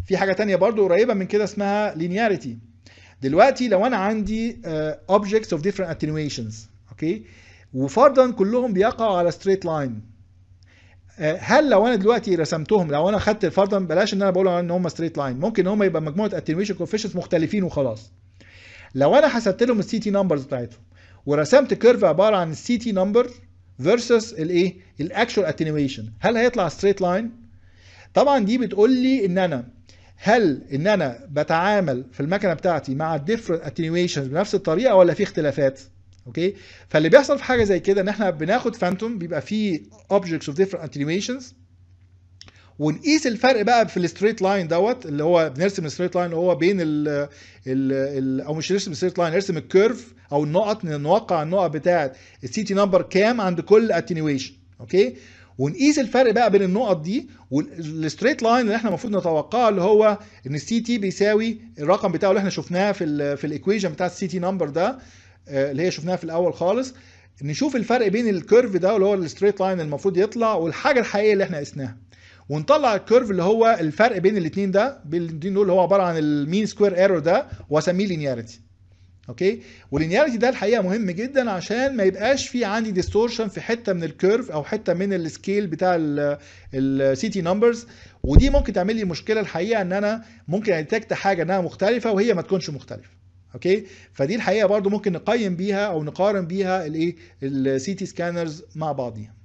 في حاجه تانية برضو قريبه من كده اسمها linearity دلوقتي لو انا عندي uh, objects of different attenuations اوكي وفرضا كلهم بيقعوا على straight line هل لو انا دلوقتي رسمتهم لو انا خدت فرضا بلاش ان انا بقول ان هم ستريت لاين ممكن ان هم يبقى مجموعه اتنويشن كوفيشنز مختلفين وخلاص لو انا حسبت لهم السي تي نمبرز بتاعتهم ورسمت كيرف عباره عن السي تي نمبر فيرسس الايه الاكشوال اتنويشن هل هيطلع ستريت لاين طبعا دي بتقول لي ان انا هل ان انا بتعامل في المكنه بتاعتي مع الديفرنت اتنويشنز بنفس الطريقه ولا في اختلافات اوكي فاللي بيحصل في حاجه زي كده ان احنا بناخد فانتوم بيبقى فيه objects of different attenuations ونقيس الفرق بقى في الستريت لاين دوت اللي هو بنرسم الستريت لاين اللي هو بين ال ال ال او مش نرسم الستريت لاين نرسم الكيرف او النقط نوقع النقط بتاعه السي تي نمبر كام عند كل اتنيويشن اوكي ونقيس الفرق بقى بين النقط دي والستريت لاين اللي احنا المفروض نتوقعه اللي هو ان السي تي بيساوي الرقم بتاعه اللي احنا شفناه في ال في الايكويشن بتاع السي تي نمبر ده اللي هي شفناها في الاول خالص نشوف الفرق بين الكيرف ده اللي هو الستريت لاين المفروض يطلع والحاجه الحقيقيه اللي احنا قسناها ونطلع الكيرف اللي هو الفرق بين الاثنين ده بين الاثنين دول اللي هو عباره عن المين سكوير ايرور ده واسميه لينياريتي اوكي واللينياريتي ده الحقيقه مهم جدا عشان ما يبقاش في عندي ديستورشن في حته من الكيرف او حته من السكيل بتاع السي تي نمبرز ودي ممكن تعمل لي مشكله الحقيقه ان انا ممكن اديتكت حاجه انها مختلفه وهي ما تكونش مختلفه اوكي فدي الحقيقه برضو ممكن نقيم بيها او نقارن بيها الايه السي تي سكانرز مع بعضيها